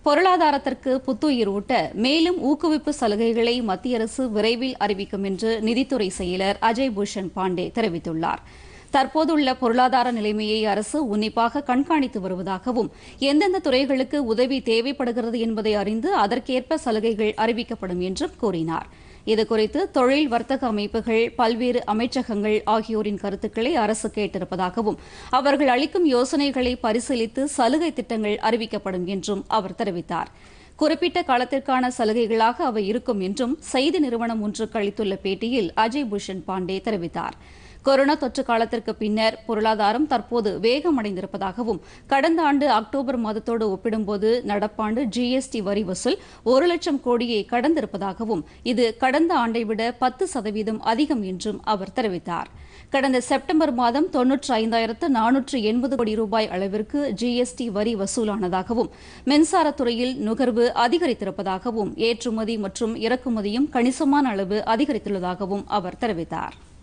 பொருளாதாரத்திற்கு புத்துயிர் ஊட்ட மேலும் ஊக்குவிப்பு சலுகைகளை மத்திய அரசு விரைவில் அறிவிக்கும் என்று நிதித்துறை செயலர் அஜய் பூஷன் பாண்டே தெரிவித்துள்ளார் தற்போதுள்ள பொருளாதார நிலைமையை அரசு உன்னிப்பாக கண்காணித்து வருவதாகவும் எந்தெந்த துறைகளுக்கு உதவி தேவைப்படுகிறது என்பதை அறிந்து அதற்கேற்ப சலுகைகள் அறிவிக்கப்படும் என்றும் கூறினார் இதுகுறித்து தொழில் வர்த்தக அமைப்புகள் பல்வேறு அமைச்சகங்கள் ஆகியோரின் கருத்துக்களை அரசு கேட்டிருப்பதாகவும் அவர்கள் அளிக்கும் யோசனைகளை பரிசீலித்து சலுகை திட்டங்கள் அறிவிக்கப்படும் என்றும் அவர் தெரிவித்தார் குறிப்பிட்ட காலத்திற்கான சலுகைகளாக அவை இருக்கும் என்றும் செய்தி நிறுவனம் ஒன்றுக்கு அளித்துள்ள பேட்டியில் அஜய் பூஷன் பாண்டே தெரிவித்தார் கொரோனா தொற்று காலத்திற்கு பின்னர் பொருளாதாரம் தற்போது வேகமடைந்திருப்பதாகவும் கடந்த ஆண்டு அக்டோபர் மாதத்தோடு ஒப்பிடும்போது நடப்பாண்டு ஜிஎஸ்டி வரி வசூல் ஒரு லட்சம் கோடியை கடந்திருப்பதாகவும் இது கடந்த ஆண்டை விட பத்து சதவீதம் அதிகம் என்றும் அவர் தெரிவித்தார் கடந்த செப்டம்பர் மாதம் தொன்னூற்று ஐந்தாயிரத்து நானூற்று எண்பது கோடி ரூபாய் அளவிற்கு ஜிஎஸ்டி வரி வசூலானதாகவும் மின்சாரத்துறையில் நுகர்வு அதிகரித்திருப்பதாகவும் ஏற்றுமதி மற்றும் இறக்குமதியும் கணிசமான அளவு அதிகரித்துள்ளதாகவும் அவர் தெரிவித்தார்